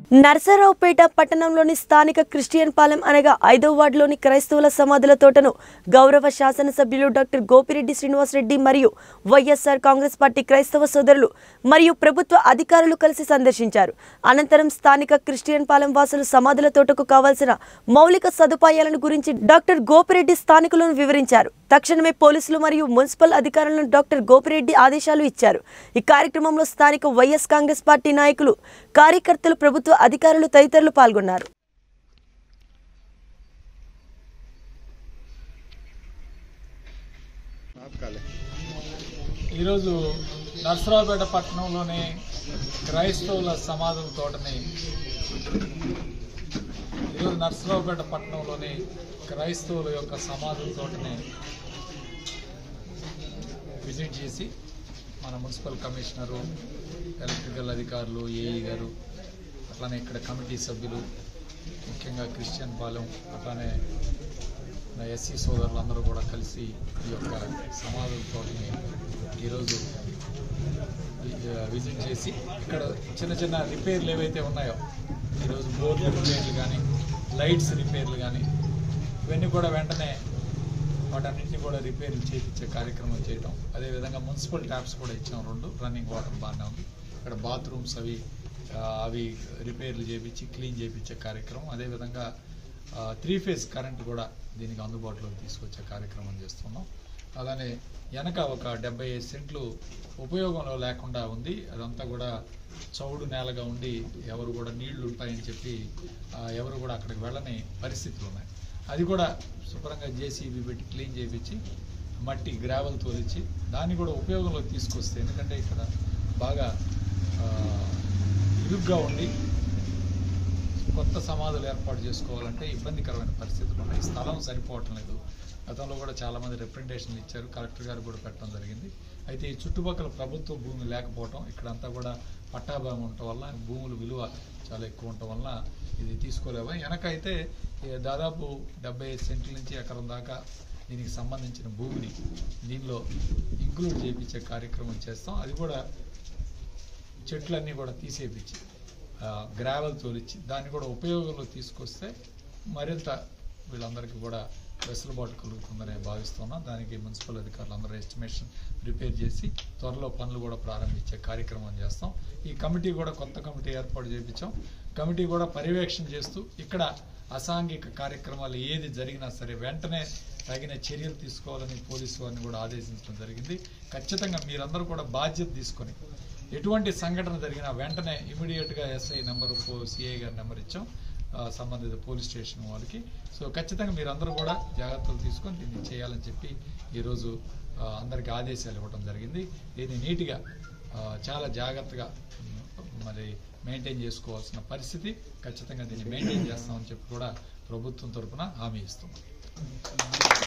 నర్సరావుపేట పట్టణంలోని స్థానిక క్రిస్టియన్ పాలెం అనగా ఐదో వార్డులోని క్రైస్తవుల సమాధుల తోటను గౌరవ శాసనసభ్యులు డాక్టర్ గోపిరెడ్డి శ్రీనివాసరెడ్డి మరియు వైఎస్ఆర్ కాంగ్రెస్ పార్టీ క్రైస్తవ సోదరులు మరియు ప్రభుత్వ అధికారులు కలిసి సందర్శించారు అనంతరం స్థానిక క్రిస్టియన్ పాలెం వాసులు సమాధుల తోటకు కావాల్సిన మౌలిక సదుపాయాలను గురించి డాక్టర్ గోపిరెడ్డి స్థానికులను వివరించారు తక్షణమే పోలీసులు మరియు మున్సిపల్ అధికారులను డాక్టర్ గోపిరెడ్డి ఆదేశాలు ఇచ్చారు ఈ కార్యక్రమంలో స్థానిక వైఎస్ కాంగ్రెస్ పార్టీ నాయకులు కార్యకర్తలు ప్రభుత్వ అధికారులు తదితరులు పాల్గొన్నారు ఈరోజు నర్సరావుపేట పట్టణంలోని క్రైస్తవుల సమాధుల తోటని ఈరోజు నర్సరావుపేట పట్టణంలోని క్రైస్తవుల యొక్క సమాధుల తోటని విజిట్ చేసి మన మున్సిపల్ కమిషనరు ఎలక్ట్రికల్ అధికారులు ఏఈ గారు అట్లానే ఇక్కడ కమిటీ సభ్యులు ముఖ్యంగా క్రిస్టియన్ పాలెం అట్లానే నా ఎస్సీ సోదరులు అందరూ కూడా కలిసి ఈ యొక్క సమాధులతో ఈరోజు వి- విజిట్ చేసి ఇక్కడ చిన్న చిన్న రిపేర్లు ఏవైతే ఉన్నాయో ఈరోజు బోర్డు రిపేర్లు కానీ లైట్స్ రిపేర్లు కానీ ఇవన్నీ కూడా వెంటనే వాటన్నింటినీ కూడా రిపేర్లు చేయించే కార్యక్రమం చేయటం అదేవిధంగా మున్సిపల్ ట్యాప్స్ కూడా ఇచ్చాం రెండు రన్నింగ్ వాటర్ బాగానే ఉంది ఇక్కడ బాత్రూమ్స్ అవి ఆ, అవి రిపేర్లు చేయించి క్లీన్ చేయించే కార్యక్రమం అదేవిధంగా త్రీ ఫేజ్ కరెంట్ కూడా దీనికి అందుబాటులోకి తీసుకొచ్చే కార్యక్రమం చేస్తున్నాం అలానే వెనక ఒక డెబ్బై ఐదు సెంట్లు ఉపయోగంలో లేకుండా ఉంది అదంతా కూడా చౌడు నేలగా ఉండి ఎవరు కూడా నీళ్లు ఉంటాయని చెప్పి ఆ, ఎవరు కూడా అక్కడికి వెళ్ళని పరిస్థితులు ఉన్నాయి అది కూడా శుభ్రంగా జేసీబీ పెట్టి క్లీన్ చేయించి మట్టి గ్రావెల్ తోలిచ్చి దాన్ని కూడా ఉపయోగంలోకి తీసుకొస్తే ఎందుకంటే ఇక్కడ బాగా ఆ, ఇరుగ్గా ఉండి కొత్త సమాధులు ఏర్పాటు చేసుకోవాలంటే ఇబ్బందికరమైన పరిస్థితులు ఉన్నాయి స్థలం సరిపోవటం లేదు గతంలో కూడా చాలా మంది రిప్రజెంటేషన్లు ఇచ్చారు కలెక్టర్ గారు కూడా పెట్టడం జరిగింది అయితే ఈ చుట్టుపక్కల ప్రభుత్వ భూమి లేకపోవటం ఇక్కడంతా కూడా పట్టాభాగం ఉండటం వల్ల భూముల విలువ చాలా ఎక్కువ ఉండటం వల్ల ఇది తీసుకోలేవా వెనక అయితే ఏ దాదాపు డెబ్బై ఐదు సెంట్ల నుంచి ఎకరం దాకా దీనికి సంబంధించిన భూమిని దీనిలో ఇంక్లూడ్ చేయించే కార్యక్రమం చేస్తాం అది కూడా చెట్లన్నీ కూడా తీసేపించి గ్రావెల్ తోలిచ్చి దాన్ని కూడా ఉపయోగంలో తీసుకొస్తే మరింత వీళ్ళందరికీ కూడా వెసులుబాటు కలుగుతుందని భావిస్తున్నాం దానికి మున్సిపల్ అధికారులు అందరూ ఎస్టిమేషన్ ప్రిపేర్ చేసి త్వరలో పనులు కూడా ప్రారంభించే కార్యక్రమం చేస్తాం ఈ కమిటీ కూడా కొత్త కమిటీ ఏర్పాటు చేయించాం కమిటీ కూడా పర్యవేక్షణ చేస్తూ ఇక్కడ అసాంఘిక కార్యక్రమాలు ఏది జరిగినా సరే వెంటనే తగిన చర్యలు తీసుకోవాలని పోలీసు వారిని కూడా ఆదేశించడం జరిగింది ఖచ్చితంగా మీరందరూ కూడా బాధ్యత తీసుకొని ఎటువంటి సంఘటన జరిగినా వెంటనే ఇమీడియట్గా ఎస్ఐ నెంబర్ సిఐ గారి నెంబర్ ఇచ్చాం ఆ, సంబంధిత పోలీస్ స్టేషన్ వాళ్ళకి సో ఖచ్చితంగా మీరందరూ కూడా జాగ్రత్తలు తీసుకొని దీన్ని చేయాలని చెప్పి ఈరోజు ఆ, అందరికీ ఆదేశాలు ఇవ్వడం జరిగింది దీన్ని నీట్గా ఆ, చాలా జాగ్రత్తగా ఉమ్, మరి మెయింటైన్ చేసుకోవాల్సిన పరిస్థితి ఖచ్చితంగా దీన్ని మెయింటైన్ చేస్తామని చెప్పి కూడా ప్రభుత్వం తరపున హామీ ఇస్తున్నాం